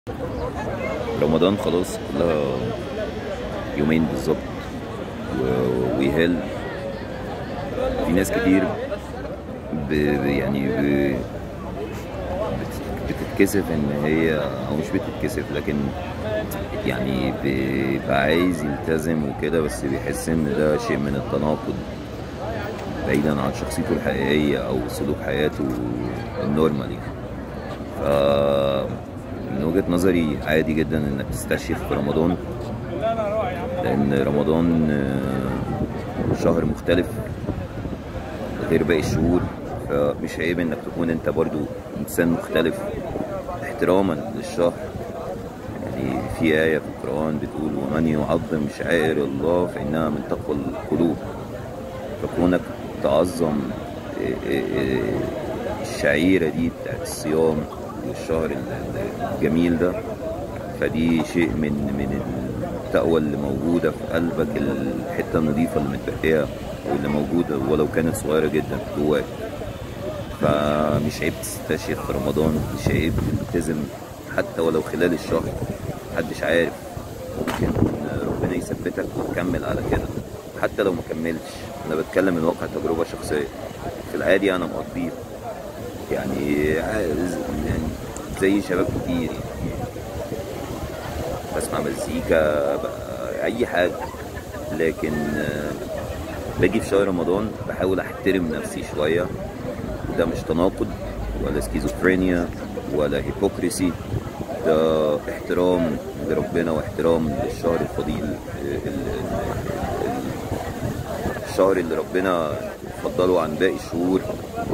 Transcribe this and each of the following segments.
رمضان خلاص كلها يومين بالظبط و- ويهل في ناس كتير ب... ب- يعني ب... بت- بتتكسف ان هي او مش بتتكسف لكن يعني بيبقى عايز يلتزم وكده بس بيحس ان ده شيء من التناقض بعيدا عن شخصيته الحقيقية او سلوك حياته النورمال يعني ف من وجهة نظري عادي جدا انك تستشيخ في رمضان لان رمضان آه، شهر مختلف غير باقي الشهور فمش عيب انك تكون انت برضو انسان مختلف احتراما للشهر يعني في آية في القرآن بتقول ومن يعظم شعائر الله فإنها من تقوى القلوب فكونك تعظم آه، آه، آه، الشعيرة دي بتاعت الصيام والشهر ال- ال- الجميل ده فدي شيء من من التقوى اللي موجودة في قلبك الحتة النظيفة اللي متبقية واللي موجودة ولو كانت صغيرة جدا جواك فمش عيب تستشيخ في رمضان مش عيب تلتزم حتى ولو خلال الشهر محدش عارف ممكن ربنا يثبتك وتكمل على كده حتى لو ما كملتش انا بتكلم من واقع تجربة شخصية في العادي انا مقضيه يعني عايز يعني زي شباب كتير يعني بسمع مزيكا بقى اي حاجة لكن آه، باجي في شهر رمضان بحاول احترم نفسي شوية ده مش تناقض ولا سكيزوفرينيا ولا هيبوكريسي ده احترام لربنا واحترام للشهر الفضيل ال- ال- ال- الشهر اللي ربنا فضله عن باقي الشهور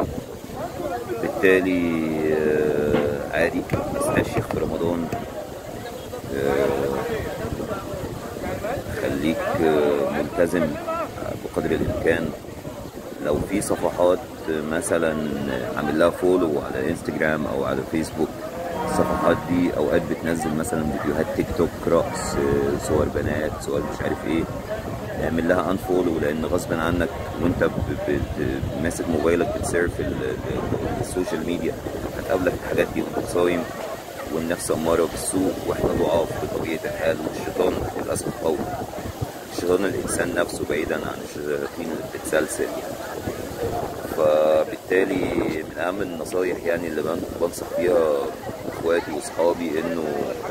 بالتالي آه، عادي استشيخ في رمضان آه، خليك آه، ملتزم بقدر الامكان لو في صفحات مثلا عامل لها فولو على انستجرام او على فيسبوك الصفحات دي اوقات بتنزل مثلا فيديوهات تيك توك رقص آه، صور بنات صور مش عارف ايه اعمل لها ان فولو لان غصب عنك وانت ب- ب- ب- ماسك موبايلك بتسيرف ال- ال- السوشيال ميديا هتقابلك الحاجات دي وانت صايم والنفس اماره بالسوء واحنا ضعاف بطبيعه الحال والشيطان للاسف قوي الشيطان الانسان نفسه بعيدا عن الشياطين اللي بتتسلسل يعني فبالتالي من اهم النصايح يعني اللي بن- بنصح بيها اخواتي واصحابي انه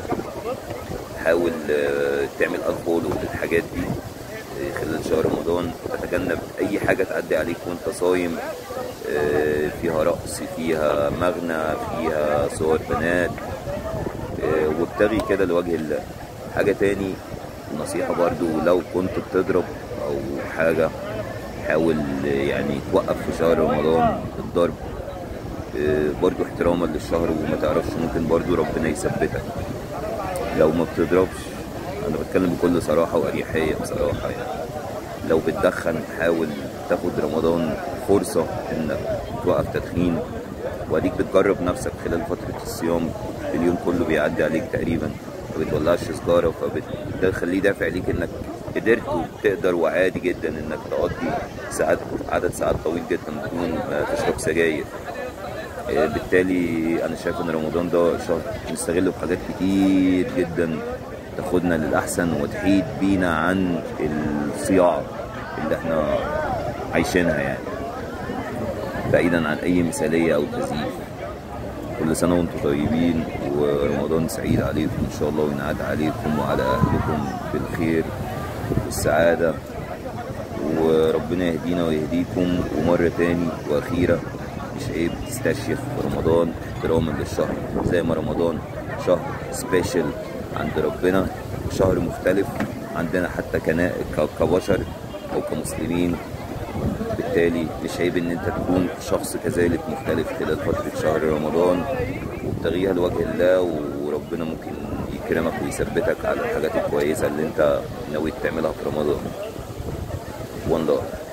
حاول آه، تعمل انفولو للحاجات دي آه، خلال شهر رمضان تتجنب اي حاجه تعدي عليك وانت صايم آه، فيها رقص فيها مغنى فيها صور بنات آه، وابتغي كده لوجه الله حاجه تاني نصيحه برضو لو كنت بتضرب او حاجه حاول يعني توقف في شهر رمضان الضرب آه، برضو احتراما للشهر وما تعرفش ممكن برضو ربنا يثبتك لو ما بتضربش انا بتكلم بكل صراحة واريحية بصراحة يعني لو بتدخن حاول تاخد رمضان فرصة انك توقف تدخين واديك بتجرب نفسك خلال فترة الصيام اليوم كله بيعدي عليك تقريبا ما بتولعش سجارة فده يخليه دافع ليك انك قدرت وبتقدر وعادي جدا انك تقضي ساعات عدد ساعات طويل جدا بدون ما تشرب سجاير آه، بالتالي انا شايف ان رمضان ده شهر نستغله في حاجات كتير جدا تاخدنا للاحسن وتحيد بينا عن الصياعه اللي احنا عايشينها يعني بعيدا عن اي مثاليه او تزييف كل سنه وانتم طيبين ورمضان سعيد عليكم ان شاء الله وينعاد عليكم وعلى اهلكم بالخير والسعاده وربنا يهدينا ويهديكم ومرة تاني وأخيرة مش عيب تستشيخ في رمضان احتراما للشهر زي ما رمضان شهر سبيشال عند ربنا وشهر مختلف عندنا حتى كنا ك- كبشر أو كمسلمين بالتالي مش عيب ان انت تكون شخص كذلك مختلف خلال فترة شهر رمضان وابتغيها لوجه الله وربنا ممكن يكرمك ويثبتك على الحاجات الكويسة اللي انت نويت تعملها في رمضان One love.